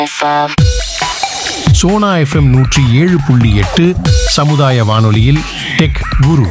FM. Sona FM நூற்றி ஏழு புள்ளி எட்டு சமுதாய வானொலியில் டெக் குரு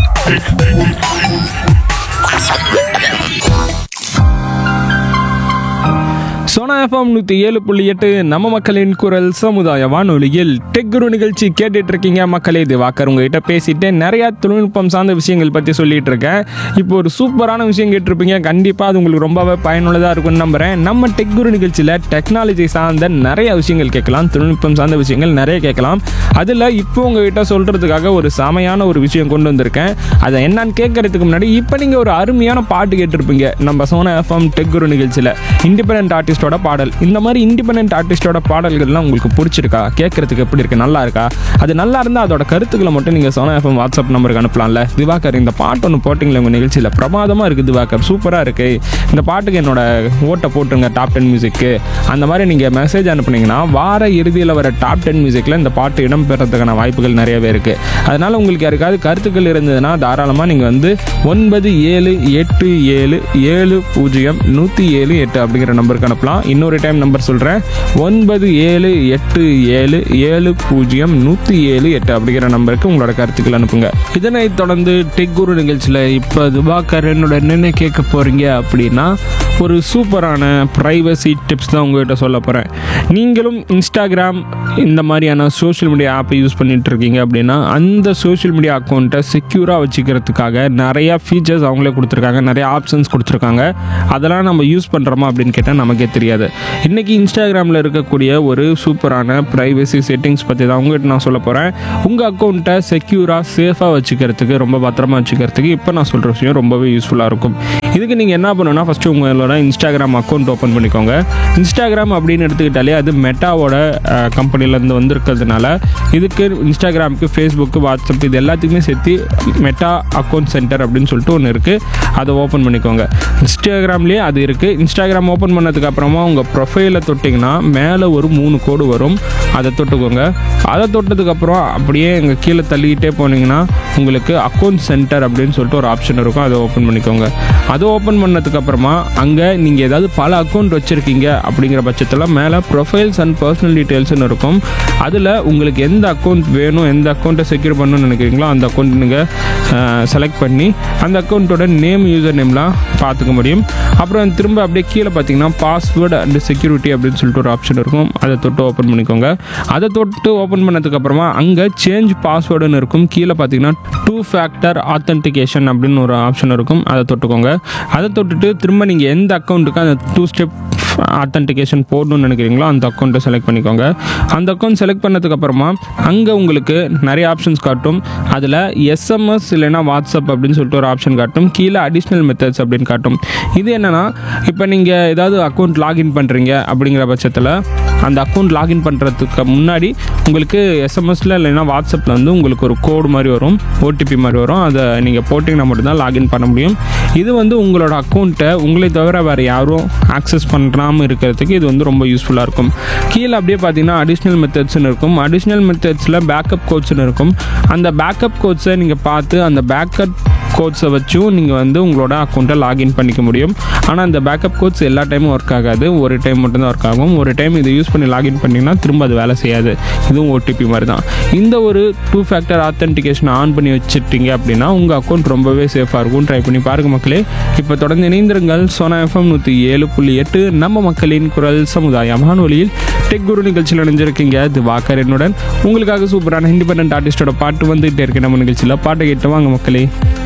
சோனா எஃப்எம் நூற்றி ஏழு புள்ளி எட்டு நம்ம மக்களின் குரல் சமுதாய வானொலியில் டெக் குரு நிகழ்ச்சி கேட்டுட்டு இருக்கீங்க மக்களே இது வாக்கர் உங்ககிட்ட பேசிட்டு நிறைய தொழில்நுட்பம் சார்ந்த விஷயங்கள் பற்றி சொல்லிட்டு இருக்கேன் இப்போ ஒரு சூப்பரான விஷயம் கேட்டிருப்பீங்க கண்டிப்பாக அது உங்களுக்கு ரொம்பவே பயனுள்ளதாக இருக்கும்னு நம்புறேன் நம்ம டெக் குரு நிகழ்ச்சியில் டெக்னாலஜி சார்ந்த நிறைய விஷயங்கள் கேட்கலாம் தொழில்நுட்பம் சார்ந்த விஷயங்கள் நிறைய கேட்கலாம் அதில் இப்போ உங்ககிட்ட சொல்கிறதுக்காக ஒரு செமையான ஒரு விஷயம் கொண்டு வந்திருக்கேன் அதை என்னன்னு கேட்கறதுக்கு முன்னாடி இப்போ நீங்கள் ஒரு அருமையான பாட்டு கேட்டிருப்பீங்க நம்ம சோனா எஃப்எம் டெக் குரு நிகழ்ச்சியில் இண்டிபெண்ட் ஆர்டிஸ்டோட பாடல் இந்த மாதிரி இண்டிபெண்ட் ஆர்டிஸ்டோட பாடல்கள்லாம் உங்களுக்கு பிடிச்சிருக்கா கேட்கறதுக்கு எப்படி இருக்கு நல்லா இருக்கா அது நல்லா இருந்தால் அதோட கருத்துக்களை மட்டும் நீங்கள் சோனா எஃப்எம் வாட்ஸ்அப் நம்பருக்கு அனுப்பலாம்ல திவாகர் இந்த பாட்டு ஒன்று போட்டிங்களே உங்கள் நிகழ்ச்சியில் பிரமாதமாக இருக்குது திவாகர் சூப்பராக இருக்கு இந்த பாட்டுக்கு என்னோட ஓட்டை போட்டுருங்க டாப் டென் மியூசிக்கு அந்த மாதிரி நீங்கள் மெசேஜ் அனுப்புனீங்கன்னா வார இறுதியில் வர டாப் டென் மியூசிக்கில் இந்த பாட்டு இடம் பெறதுக்கான வாய்ப்புகள் நிறையவே இருக்குது அதனால் உங்களுக்கு யாருக்காவது கருத்துக்கள் இருந்ததுன்னா தாராளமாக நீங்கள் வந்து ஒன்பது ஏழு எட்டு ஏழு ஏழு பூஜ்ஜியம் நூற்றி ஏழு எட்டு அப்படிங்கிற நம்பருக்கு அனுப்பலாம் இன்னொரு டைம் நம்பர் சொல்கிறேன் ஒன்பது ஏழு எட்டு ஏழு ஏழு பூஜ்ஜியம் நூற்றி ஏழு எட்டு அப்படிங்கிற நம்பருக்கு உங்களோட கருத்துக்கள் அனுப்புங்க இதனைத் தொடர்ந்து டெக் குரு நிகழ்ச்சியில் இப்போ துபாக்கர் என்னோட என்னென்ன கேட்க போகிறீங்க அப்படின்னா ஒரு சூப்பரான ப்ரைவசி டிப்ஸ் தான் உங்ககிட்ட சொல்ல போகிறேன் நீங்களும் இன்ஸ்டாகிராம் இந்த மாதிரியான சோஷியல் மீடியா ஆப்பை யூஸ் பண்ணிட்டு இருக்கீங்க அப்படின்னா அந்த சோஷியல் மீடியா அக்கௌண்ட்டை செக்யூராக வச்சுக்கிறதுக்காக நிறையா ஃபீச்சர்ஸ் அவங்களே கொடுத்துருக்காங்க நிறைய ஆப்ஷன்ஸ் கொடுத்துருக்காங்க அதெல்லாம் நம்ம யூஸ் பண்ணுறோமா அப்படின்னு கேட்டால் நமக்கே தெரியாது இன்றைக்கி இன்ஸ்டாகிராமில் இருக்கக்கூடிய ஒரு சூப்பரான ப்ரைவசி செட்டிங்ஸ் பற்றி தான் உங்ககிட்ட நான் சொல்ல போகிறேன் உங்கள் அக்கௌண்ட்டை செக்யூராக சேஃபாக வச்சுக்கிறதுக்கு ரொம்ப பத்திரமா வச்சுக்கிறதுக்கு இப்போ நான் சொல்கிற விஷயம் ரொம்பவே யூஸ்ஃபுல்லாக இருக்கும் இதுக்கு நீங்கள் என்ன பண்ணணும்னா ஃபஸ்ட்டு உங்களோட இன்ஸ்டாகிராம் அக்கௌண்ட் ஓப்பன் பண்ணிக்கோங்க இன்ஸ்டாகிராம் அப்படின்னு எடுத்துக்கிட்டாலே அது மெட்டாவோட கம்பெனிலேருந்து வந்திருக்கிறதுனால இதுக்கு இன்ஸ்டாகிராமுக்கு ஃபேஸ்புக்கு வாட்ஸ்அப் இது எல்லாத்துக்குமே சேர்த்து மெட்டா அக்கௌண்ட் சென்டர் அப்படின்னு சொல்லிட்டு ஒன்று இருக்குது அதை ஓப்பன் பண்ணிக்கோங்க இன்ஸ்டாகிராம்லேயே அது இருக்குது இன்ஸ்டாகிராம் ஓப்பன் பண்ணதுக்கு அப்புறமா உங்கள் ப்ரொஃபைலை தொட்டிங்கன்னா மேலே ஒரு மூணு கோடு வரும் அதை தொட்டுக்கோங்க அதை தொட்டதுக்கப்புறம் அப்படியே எங்கள் கீழே தள்ளிக்கிட்டே போனீங்கன்னா உங்களுக்கு அக்கௌண்ட் சென்டர் அப்படின்னு சொல்லிட்டு ஒரு ஆப்ஷன் இருக்கும் அதை ஓப்பன் பண்ணிக்கோங்க அதை ஓப்பன் பண்ணதுக்கு அப்புறமா அங்கே நீங்கள் ஏதாவது பல அக்கௌண்ட் வச்சுருக்கீங்க அப்படிங்கிற பட்சத்தில் மேலே ப்ரொஃபைல்ஸ் அண்ட் பர்சனல் டீட்டெயில்ஸ்னு இருக்கும் அதில் உங்களுக்கு எந்த அக்கௌண்ட் வேணும் எந்த அக்கௌண்ட்டை செக்யூர் பண்ணணும்னு நினைக்கிறீங்களோ அந்த அக்கௌண்ட் நீங்கள் செலக்ட் பண்ணி அந்த அக்கௌண்ட்டோட நேம் யூசர் நேம்லாம் பார்த்துக்க முடியும் அப்புறம் திரும்ப அப்படியே கீழே பார்த்தீங்கன்னா பாஸ்வேர்டு அண்ட் செக்யூரிட்டி அப்படின்னு சொல்லிட்டு ஒரு ஆப்ஷன் இருக்கும் அதை தொட்டு ஓப்பன் பண்ணிக்கோங்க அதை தொட்டு ஓப்பன் பண்ணதுக்கப்புறமா அங்கே சேஞ்ச் பாஸ்வேர்டுன்னு இருக்கும் கீழே பார்த்தீங்கன்னா டூ ஃபேக்டர் ஆத்தென்டிகேஷன் அப்படின்னு ஒரு ஆப்ஷன் இருக்கும் அதை தொட்டுக்கோங்க அதை தொட்டுட்டு திரும்ப நீங்கள் எந்த அக்கௌண்ட்டுக்கு அந்த டூ ஸ்டெப் ஆத்தென்டிகேஷன் போடணும்னு நினைக்கிறீங்களோ அந்த அக்கௌண்ட்டை செலக்ட் பண்ணிக்கோங்க அந்த அக்கௌண்ட் செலக்ட் பண்ணதுக்கப்புறமா அங்கே உங்களுக்கு நிறைய ஆப்ஷன்ஸ் காட்டும் அதில் எஸ்எம்எஸ் இல்லைன்னா வாட்ஸ்அப் அப்படின்னு சொல்லிட்டு ஒரு ஆப்ஷன் காட்டும் கீழே அடிஷ்னல் மெத்தட்ஸ் அப்படின்னு காட்டும் இது என்னென்னா இப்போ நீங்கள் ஏதாவது அக்கௌண்ட் லாகின் பண்ணுறீங்க அப்படிங்கிற பட்சத்தில் அந்த அக்கௌண்ட் லாகின் பண்ணுறதுக்கு முன்னாடி உங்களுக்கு எஸ்எம்எஸில் இல்லைன்னா வாட்ஸ்அப்பில் வந்து உங்களுக்கு ஒரு கோடு மாதிரி வரும் ஓடிபி மாதிரி வரும் அதை நீங்கள் போட்டிங்கன்னா மட்டும்தான் லாகின் பண்ண முடியும் இது வந்து உங்களோட அக்கௌண்ட்டை உங்களை தவிர வேறு யாரும் ஆக்சஸ் பண்ணாமல் இருக்கிறதுக்கு இது வந்து ரொம்ப யூஸ்ஃபுல்லாக இருக்கும் கீழே அப்படியே பார்த்தீங்கன்னா அடிஷ்னல் மெத்தட்ஸ்னு இருக்கும் அடிஷ்னல் மெத்தட்ஸில் பேக்கப் கோட்ஸ்னு இருக்கும் அந்த பேக்கப் கோட்ஸை நீங்கள் பார்த்து அந்த பேக்கப் கோட்ஸை வச்சும் நீங்கள் வந்து உங்களோட அக்கௌண்ட்டை லாகின் பண்ணிக்க முடியும் ஆனால் அந்த பேக்கப் கோட்ஸ் எல்லா டைமும் ஒர்க் ஆகாது ஒரு டைம் மட்டும்தான் ஒர்க் ஆகும் ஒரு டைம் இதை யூஸ் பண்ணி லாகின் பண்ணிங்கன்னா திரும்ப அது வேலை செய்யாது இதுவும் ஓடிபி மாதிரி தான் இந்த ஒரு டூ ஃபேக்டர் ஆத்தென்டிகேஷன் ஆன் பண்ணி வச்சுட்டீங்க அப்படின்னா உங்கள் அக்கௌண்ட் ரொம்பவே சேஃபாக இருக்கும் ட்ரை பண்ணி பாருங்க மக்களே இப்போ தொடர்ந்து இணைந்திருங்கள் சோனா எஃப்எம் நூற்றி ஏழு புள்ளி எட்டு நம்ம மக்களின் குரல் சமுதாய வானொலியில் டெக் குரு நிகழ்ச்சியில் இணைஞ்சிருக்கீங்க இது வாக்கர் என்னுடன் உங்களுக்காக சூப்பரான இண்டிபெண்ட் ஆர்டிஸ்டோட பாட்டு வந்துகிட்டே இருக்கு நம்ம நிகழ்ச்சியில் பாட்டை கேட்டு வாங்க மக்களே